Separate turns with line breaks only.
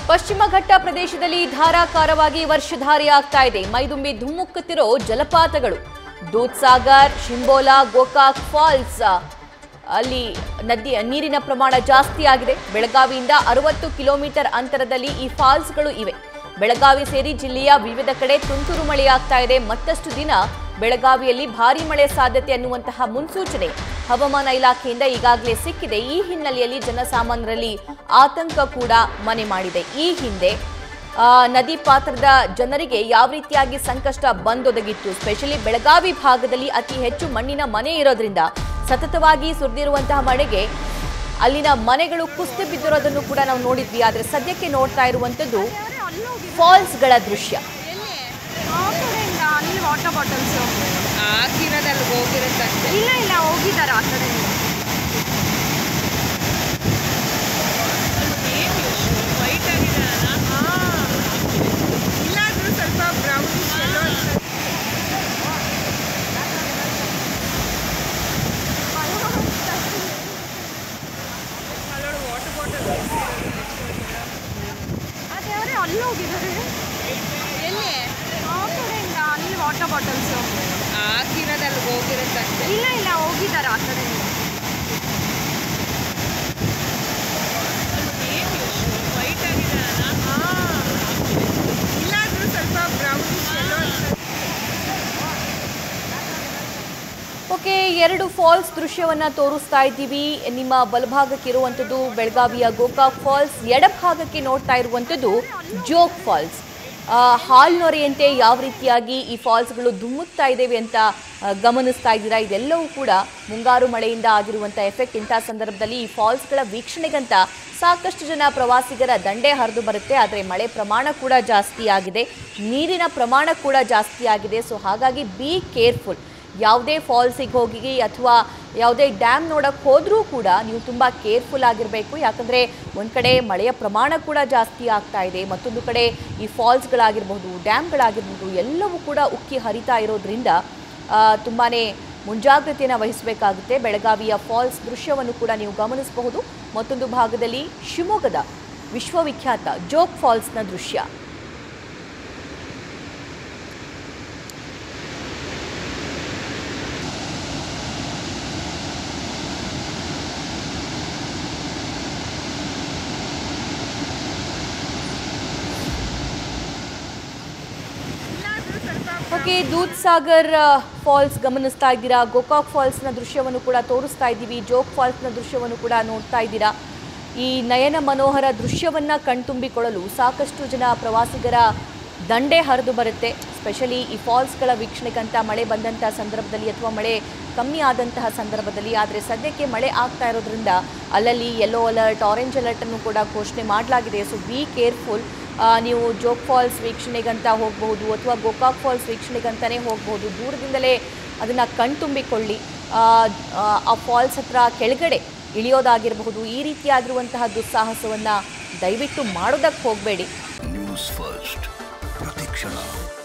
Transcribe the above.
ಪಶ್ಚಿಮ ಘಟ್ಟ ಪ್ರದೇಶದಲ್ಲಿ ಧಾರಾಕಾರವಾಗಿ ವರ್ಷಧಾರಿಯಾಗ್ತಾ ಇದೆ ಮೈದುಂಬಿ ಧುಮ್ಮುಕ್ಕುತ್ತಿರೋ ಜಲಪಾತಗಳು ದೂದ್ಸಾಗರ್ ಶಿಂಬೋಲಾ ಗೋಕಾಕ್ ಫಾಲ್ಸ್ ಅಲ್ಲಿ ನದಿ ನೀರಿನ ಪ್ರಮಾಣ ಜಾಸ್ತಿ ಆಗಿದೆ ಬೆಳಗಾವಿಯಿಂದ ಅರವತ್ತು ಕಿಲೋಮೀಟರ್ ಅಂತರದಲ್ಲಿ ಈ ಫಾಲ್ಸ್ಗಳು ಇವೆ ಬೆಳಗಾವಿ ಸೇರಿ ಜಿಲ್ಲೆಯ ವಿವಿಧ ಕಡೆ ತುಂತುರು ಮಳೆಯಾಗ್ತಾ ಇದೆ ಮತ್ತಷ್ಟು ದಿನ ಬೆಳಗಾವಿಯಲ್ಲಿ ಭಾರೀ ಮಳೆ ಸಾಧ್ಯತೆ ಅನ್ನುವಂತಹ ಮುನ್ಸೂಚನೆ ಹವಾಮಾನ ಇಲಾಖೆಯಿಂದ ಈಗಾಗಲೇ ಸಿಕ್ಕಿದೆ ಈ ಹಿನ್ನೆಲೆಯಲ್ಲಿ ಜನಸಾಮಾನ್ಯರಲ್ಲಿ ಆತಂಕ ಕೂಡ ಮನೆ ಮಾಡಿದೆ ಈ ಹಿಂದೆ ಆ, ನದಿ ಪಾತ್ರದ ಜನರಿಗೆ ಯಾವ ರೀತಿಯಾಗಿ ಸಂಕಷ್ಟ ಬಂದೊದಗಿತ್ತು ಸ್ಪೆಷಲಿ ಬೆಳಗಾವಿ ಭಾಗದಲ್ಲಿ ಅತಿ ಹೆಚ್ಚು ಮಣ್ಣಿನ ಮನೆ ಇರೋದ್ರಿಂದ ಸತತವಾಗಿ ಸುರಿದಿರುವಂತಹ ಮಳೆಗೆ ಅಲ್ಲಿನ ಮನೆಗಳು ಕುಸಿದು ಬಿದ್ದಿರೋದನ್ನು ಕೂಡ ನಾವು ನೋಡಿದ್ವಿ ಆದರೆ ಸದ್ಯಕ್ಕೆ ನೋಡ್ತಾ ಇರುವಂಥದ್ದು ಫಾಲ್ಸ್ಗಳ ದೃಶ್ಯ
ಎಲ್ಲಿ ಆ ಕಡೆಯಿಂದ ಅಲ್ಲಿ ವಾಟರ್ ಬಾಟಲ್ಸ್
ಹಾಕಿರೋದಲ್ಲಿ ಹೋಗಿರುತ್ತಷ್ಟೇ
ಇಲ್ಲ ಇಲ್ಲ ಹೋಗಿದ್ದಾರೆ ಆ ಕಡೆಯಿಂದ
ವೈಟ್ ಆಗಿದೆ ಇಲ್ಲಾದ್ರೂ ಸ್ವಲ್ಪ ಬ್ರೌನಿಶ್ ಎಲ್ಲೋ ವಾಟರ್ ಬಾಟಲ್
ಅದೇ ಅವರೇ ಅಲ್ಲಿ ಹೋಗಿದ್ದಾರೆ
ಎಲ್ಲಿ
ಆ ಕಡೆಯಿಂದ ಅಲ್ಲಿ ವಾಟರ್ ಬಾಟಲ್ಸ್
ಹಾಕಿರೋದಲ್ಲಿ ಹೋಗಿರುತ್ತಷ್ಟೇ
ಇಲ್ಲ ಇಲ್ಲ ಹೋಗಿದ್ದಾರೆ ಆ ಕಡೆಯಿಂದ
ವೈಟ್ ಆಗಿದೆ ಇಲ್ಲಾದ್ರೂ ಸ್ವಲ್ಪ ಬ್ರೌನಿಶ್ ಎಲ್ಲೋ
ಓಕೆ ಎರಡು ಫಾಲ್ಸ್ ದೃಶ್ಯವನ್ನ ತೋರಿಸ್ತಾ ಇದ್ದೀವಿ ನಿಮ್ಮ ಬಲಭಾಗಕ್ಕೆ ಇರುವಂಥದ್ದು ಬೆಳಗಾವಿಯ ಗೋಕಾಕ್ ಫಾಲ್ಸ್ ಎಡಭಾಗಕ್ಕೆ ನೋಡ್ತಾ ಇರುವಂಥದ್ದು ಜೋಗ್ ಫಾಲ್ಸ್ ಆ, ಹಾಲ್ನೊರೆಯಂತೆ ಯಾವ ರೀತಿಯಾಗಿ ಈ ಫಾಲ್ಸ್ಗಳು ಧುಮ್ಮುತ್ತಾ ಇದ್ದೇವೆ ಅಂತ ಆ, ಗಮನಿಸ್ತಾ ಇದ್ದೀರಾ ಇದೆಲ್ಲವೂ ಕೂಡ ಮುಂಗಾರು ಮಳೆಯಿಂದ ಆಗಿರುವಂಥ ಎಫೆಕ್ಟ್ ಇಂಥ ಸಂದರ್ಭದಲ್ಲಿ ಈ ಫಾಲ್ಸ್ಗಳ ವೀಕ್ಷಣೆಗಂತ ಸಾಕಷ್ಟು ಜನ ಪ್ರವಾಸಿಗರ ದಂಡೆ ಹರಿದು ಬರುತ್ತೆ ಆದರೆ ಮಳೆ ಪ್ರಮಾಣ ಕೂಡ ಜಾಸ್ತಿ ಆಗಿದೆ ನೀರಿನ ಪ್ರಮಾಣ ಕೂಡ ಜಾಸ್ತಿ ಆಗಿದೆ ಸೊ ಹಾಗಾಗಿ ಬಿ ಕೇರ್ಫುಲ್ ಯಾವುದೇ ಫಾಲ್ಸಿಗೆ ಹೋಗಿ ಅಥವಾ ಯಾವುದೇ ಡ್ಯಾಮ್ ನೋಡಕ್ಕೆ ಹೋದರೂ ಕೂಡ ನೀವು ತುಂಬ ಕೇರ್ಫುಲ್ ಆಗಿರಬೇಕು ಯಾಕಂದರೆ ಒಂದು ಕಡೆ ಮಳೆಯ ಪ್ರಮಾಣ ಕೂಡ ಜಾಸ್ತಿ ಆಗ್ತಾ ಇದೆ ಮತ್ತೊಂದು ಕಡೆ ಈ ಫಾಲ್ಸ್ಗಳಾಗಿರ್ಬೋದು ಡ್ಯಾಮ್ಗಳಾಗಿರ್ಬೋದು ಎಲ್ಲವೂ ಕೂಡ ಉಕ್ಕಿ ಹರಿತಾ ಇರೋದ್ರಿಂದ ತುಂಬಾ ಮುಂಜಾಗ್ರತೆಯನ್ನು ವಹಿಸಬೇಕಾಗುತ್ತೆ ಬೆಳಗಾವಿಯ ಫಾಲ್ಸ್ ದೃಶ್ಯವನ್ನು ಕೂಡ ನೀವು ಗಮನಿಸಬಹುದು ಮತ್ತೊಂದು ಭಾಗದಲ್ಲಿ ಶಿವಮೊಗ್ಗದ ವಿಶ್ವವಿಖ್ಯಾತ ಜೋಗ್ ಫಾಲ್ಸ್ನ ದೃಶ್ಯ ಓಕೆ ದೂದ್ ಸಾಗರ್ ಫಾಲ್ಸ್ ಗಮನಿಸ್ತಾ ಇದ್ದೀರಾ ಗೋಕಾಕ್ ಫಾಲ್ಸ್ನ ದೃಶ್ಯವನ್ನು ಕೂಡ ತೋರಿಸ್ತಾ ಇದ್ದೀವಿ ಜೋಗ್ ಫಾಲ್ಸ್ನ ದೃಶ್ಯವನ್ನು ಕೂಡ ನೋಡ್ತಾ ಇದ್ದೀರಾ ಈ ನಯನ ಮನೋಹರ ದೃಶ್ಯವನ್ನ ಕಣ್ತುಂಬಿಕೊಳ್ಳಲು ಸಾಕಷ್ಟು ಜನ ಪ್ರವಾಸಿಗರ ದಂಡೆ ಹರಿದು ಬರುತ್ತೆ ಸ್ಪೆಷಲಿ ಈ ಫಾಲ್ಸ್ಗಳ ವೀಕ್ಷಣೆಗಂತ ಮಳೆ ಬಂದಂಥ ಸಂದರ್ಭದಲ್ಲಿ ಅಥವಾ ಮಳೆ ಕಮ್ಮಿ ಆದಂತಹ ಸಂದರ್ಭದಲ್ಲಿ ಆದರೆ ಸದ್ಯಕ್ಕೆ ಮಳೆ ಆಗ್ತಾ ಇರೋದ್ರಿಂದ ಅಲ್ಲಲ್ಲಿ ಯೆಲ್ಲೋ ಅಲರ್ಟ್ ಆರೆಂಜ್ ಅಲರ್ಟನ್ನು ಕೂಡ ಘೋಷಣೆ ಮಾಡಲಾಗಿದೆ ಸೊ ಬಿ ಕೇರ್ಫುಲ್ ನೀವು ಜೋಗ್ ಫಾಲ್ಸ್ ವೀಕ್ಷಣೆಗಂತ ಹೋಗಬಹುದು ಅಥವಾ ಗೋಕಾಕ್ ಫಾಲ್ಸ್ ವೀಕ್ಷಣೆಗಂತಲೇ ಹೋಗಬಹುದು ದೂರದಿಂದಲೇ ಅದನ್ನು ಕಣ್ತುಂಬಿಕೊಳ್ಳಿ ಆ, ಆ, ಆ ಫಾಲ್ಸ್ ಹತ್ರ ಕೆಳಗಡೆ ಇಳಿಯೋದಾಗಿರಬಹುದು ಈ ರೀತಿಯಾಗಿರುವಂತಹ ದುಸ್ಸಾಹಸವನ್ನು ದಯವಿಟ್ಟು ಮಾಡೋದಕ್ಕೆ ಹೋಗಬೇಡಿ
ನ್ಯೂಸ್ ಫಸ್ಟ್ ಪ್ರತಿಕ್ಷಣ